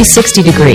360 degree.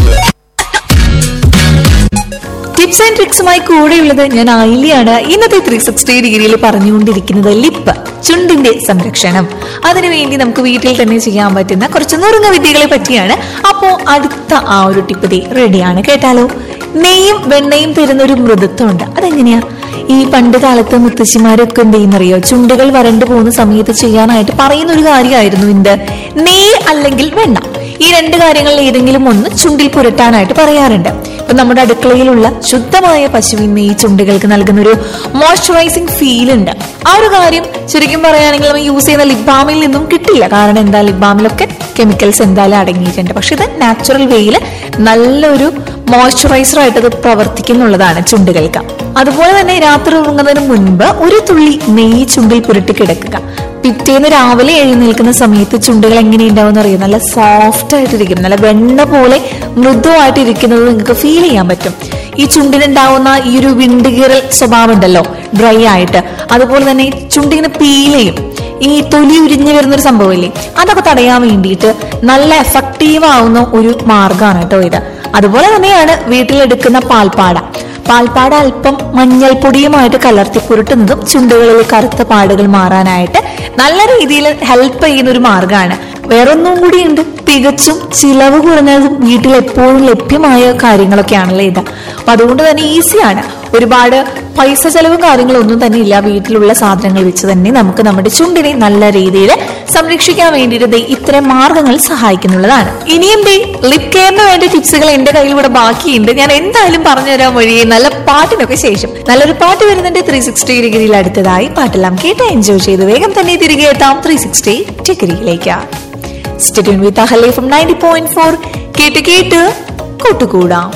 Tips and ട്രിക്സുമായി കൂടെയുള്ളത് ഞാൻ ആയില്യാണ് ഇന്നത്തെ ത്രീ സിക്സ്റ്റി ഡിഗ്രിയിൽ പറഞ്ഞുകൊണ്ടിരിക്കുന്നത് ലിപ്പ് ചുണ്ടിന്റെ സംരക്ഷണം അതിനുവേണ്ടി നമുക്ക് വീട്ടിൽ തന്നെ ചെയ്യാൻ പറ്റുന്ന കുറച്ച് നുറുങ്ങ വിദ്യകളെ പറ്റിയാണ് അപ്പോ അടുത്ത ആ ഒരു ടിപ്പ് ദേ റെഡിയാണ് കേട്ടാലോ നെയ്യും വെണ്ണയും തരുന്ന ഒരു മൃദുത്വമുണ്ട് അതെങ്ങനെയാ ഈ പണ്ട് കാലത്ത് മുത്തശ്ശിമാരൊക്കെ എന്ത് ചെയ്യുന്നറിയോ ചുണ്ടുകൾ വരണ്ടു പോകുന്ന സമയത്ത് ചെയ്യാനായിട്ട് പറയുന്ന ഒരു കാര്യമായിരുന്നു എന്ത് നെയ്യ് അല്ലെങ്കിൽ വെണ്ണ ഈ രണ്ട് കാര്യങ്ങളിൽ ഏതെങ്കിലും ഒന്ന് ചുണ്ടിൽ പുരട്ടാനായിട്ട് പറയാറുണ്ട് ഇപ്പൊ നമ്മുടെ അടുക്കളയിലുള്ള ശുദ്ധമായ പശുവിൻ നെയ്യ് ചുണ്ടുകൾക്ക് നൽകുന്ന ഒരു മോയ്സ്ചറൈസിങ് ഫീൽ ഉണ്ട് ആ ഒരു കാര്യം ശരിക്കും പറയുകയാണെങ്കിൽ നമ്മൾ യൂസ് ചെയ്യുന്ന ലിപ് ബാമിൽ നിന്നും കിട്ടില്ല കാരണം എന്താ ലിപ് ബാമിലൊക്കെ കെമിക്കൽസ് എന്തായാലും അടങ്ങിയിട്ടുണ്ട് പക്ഷെ ഇത് നാച്ചുറൽ വേയിൽ നല്ലൊരു മോയ്സ്ചറൈസർ ആയിട്ട് അത് പ്രവർത്തിക്കുന്നുള്ളതാണ് ചുണ്ടുകൾക്ക് അതുപോലെ തന്നെ രാത്രി ഉറങ്ങുന്നതിന് മുൻപ് ഒരു തുള്ളി നെയ്യ് ചുണ്ടിൽ പുരട്ടി കിടക്കുക പിറ്റേന്ന് രാവിലെ എഴുന്നേൽക്കുന്ന സമയത്ത് ചുണ്ടുകൾ എങ്ങനെയുണ്ടാവും അറിയാം നല്ല സോഫ്റ്റ് ആയിട്ടിരിക്കും നല്ല വെണ്ണ പോലെ മൃദുവായിട്ട് ഇരിക്കുന്നത് നിങ്ങൾക്ക് ഫീൽ ചെയ്യാൻ പറ്റും ഈ ചുണ്ടിനുണ്ടാവുന്ന ഈ ഒരു വിണ്ടുകീറൽ സ്വഭാവം ഉണ്ടല്ലോ ഡ്രൈ ആയിട്ട് അതുപോലെ തന്നെ ഈ ചുണ്ടിങ്ങനെ പീൽ ചെയ്യും ഈ തൊലി ഉരിഞ്ഞു വരുന്ന ഒരു സംഭവമില്ലേ അതൊക്കെ തടയാൻ വേണ്ടിയിട്ട് നല്ല എഫക്റ്റീവ് ആവുന്ന ഒരു മാർഗമാണ് കേട്ടോ ഇത് അതുപോലെ തന്നെയാണ് വീട്ടിലെടുക്കുന്ന പാൽപ്പാട പാൽപ്പാട അല്പം മഞ്ഞൾപ്പൊടിയുമായിട്ട് കലർത്തി പുരട്ടുന്നതും ചുണ്ടുകളിൽ കറുത്ത പാടുകൾ മാറാനായിട്ട് നല്ല രീതിയിൽ ഹെൽപ്പ് ചെയ്യുന്ന ഒരു മാർഗമാണ് വേറൊന്നും കൂടിയുണ്ട് തികച്ചും ചിലവ് കുറഞ്ഞതും വീട്ടിൽ എപ്പോഴും ലഭ്യമായ കാര്യങ്ങളൊക്കെയാണല്ലോ ഇത് അപ്പൊ അതുകൊണ്ട് തന്നെ ഈസിയാണ് ഒരുപാട് പൈസ ചെലവും കാര്യങ്ങളും ഒന്നും തന്നെ ഇല്ല വീട്ടിലുള്ള സാധനങ്ങൾ വെച്ച് തന്നെ നമുക്ക് നമ്മുടെ ചുണ്ടിനെ നല്ല രീതിയിൽ സംരക്ഷിക്കാൻ വേണ്ടിയിട്ട് ദേ ഇത്തരം മാർഗങ്ങൾ സഹായിക്കുന്നുള്ളതാണ് ഇനിയും ദേ ലിപ് കെയറിന് വേണ്ട ടിപ്സുകൾ എന്റെ കയ്യിൽ ഇവിടെ ബാക്കിയുണ്ട് ഞാൻ എന്തായാലും പറഞ്ഞുതരാൻ വഴിയെ നല്ല പാട്ടിനൊക്കെ ശേഷം നല്ലൊരു പാട്ട് വരുന്നുണ്ട് ത്രീ സിക്സ്റ്റി ഡിഗ്രിയിൽ അടുത്തതായി പാട്ടെല്ലാം കേട്ട് എൻജോയ് ചെയ്ത് വേഗം തന്നെ തിരികെ എത്താം ത്രീ സിക്സ്റ്റി ഡിഗ്രിയിലേക്ക് സ്റ്റെഡ്യൂൺ വിത്ത് അഹലേ ഫ്രം നയൻറ്റി പോയിന്റ് ഫോർ കേട്ട് കേട്ട് കൂട്ടുകൂടാം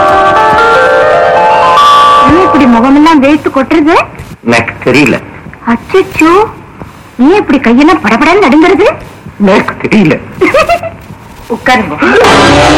ஏன் இப்படி முகமெல்லாம் வேர்த்து கொட்டுறது எனக்கு தெரியல அச்சோ நீ இப்படி கையெல்லாம் படபடன்னு நடுங்கிறது எனக்கு தெரியல உட்காருங்க